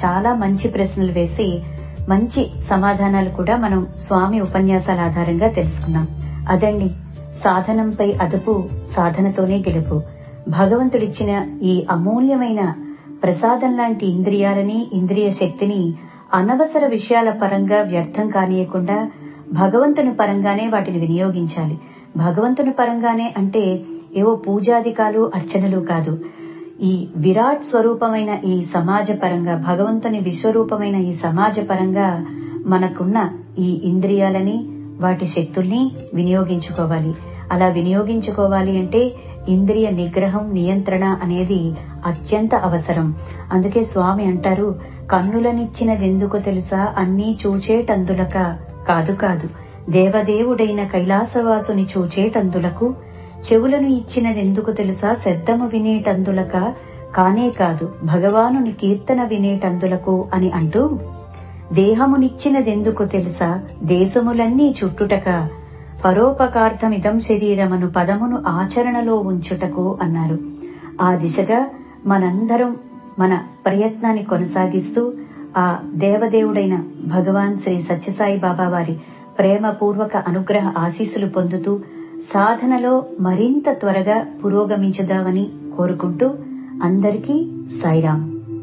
చాలా మంచి ప్రశ్నలు వేసి మంచి సమాధానాలు కూడా మనం స్వామి ఉపన్యాసాల ఆధారంగా తెలుసుకున్నాం అదండి సాధనంపై అదుపు సాధనతోనే గెలుపు భగవంతుడిచ్చిన ఈ అమూల్యమైన ప్రసాదం లాంటి ఇంద్రియాలని ఇంద్రియ శక్తిని అనవసర విషయాల పరంగా వ్యర్థం కానియకుండా భగవంతుని పరంగానే వాటిని వినియోగించాలి భగవంతుని పరంగానే అంటే ఏవో పూజాధికాలు అర్చనలు కాదు ఈ విరాట్ స్వరూపమైన ఈ సమాజ పరంగా భగవంతుని విశ్వరూపమైన ఈ సమాజ పరంగా మనకున్న ఈ ఇంద్రియాలని వాటి శక్తుల్ని వినియోగించుకోవాలి అలా వినియోగించుకోవాలి అంటే ఇంద్రియ నిగ్రహం నియంత్రణ అనేది అత్యంత అవసరం అందుకే స్వామి అంటారు కన్నులనిచ్చినదెందుకు తెలుసా అన్నీ చూచేటందులక కాదు కాదు దేవదేవుడైన కైలాసవాసుని చూచేటందులకు చెవులను ఇచ్చినదెందుకు తెలుసా శబ్దము వినేటందులక కానే కాదు భగవానుని కీర్తన వినేటందులకు అని అంటూ దేహమునిచ్చినదెందుకు తెలుసా దేశములన్నీ చుట్టుటక పరోపకార్థమిదం శరీరమను పదమును ఆచరణలో ఉంచుటకు అన్నారు ఆ దిశగా మనందరం మన ప్రయత్నాన్ని కొనసాగిస్తూ ఆ దేవదేవుడైన భగవాన్ శ్రీ సత్యసాయి బాబా వారి ప్రేమపూర్వక అనుగ్రహ ఆశీస్సులు పొందుతూ సాధనలో మరింత త్వరగా పురోగమించుదామని కోరుకుంటూ అందరికీ సాయిరాం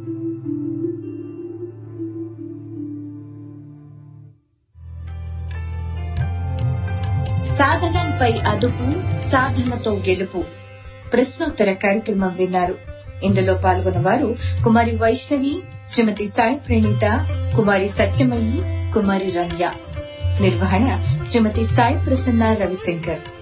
సాధనంపై అదుపు సాధనతో గెలుపు ప్రశ్నోత్తర కార్యక్రమం విన్నారు ఇందులో పాల్గొన్న వారు కుమారి వైష్ణవి శ్రీమతి సాయి ప్రణీత కుమారి సత్యమయ్యి కుమారి రమ్య నిర్వహణ శ్రీమతి సాయి ప్రసన్న రవిశంకర్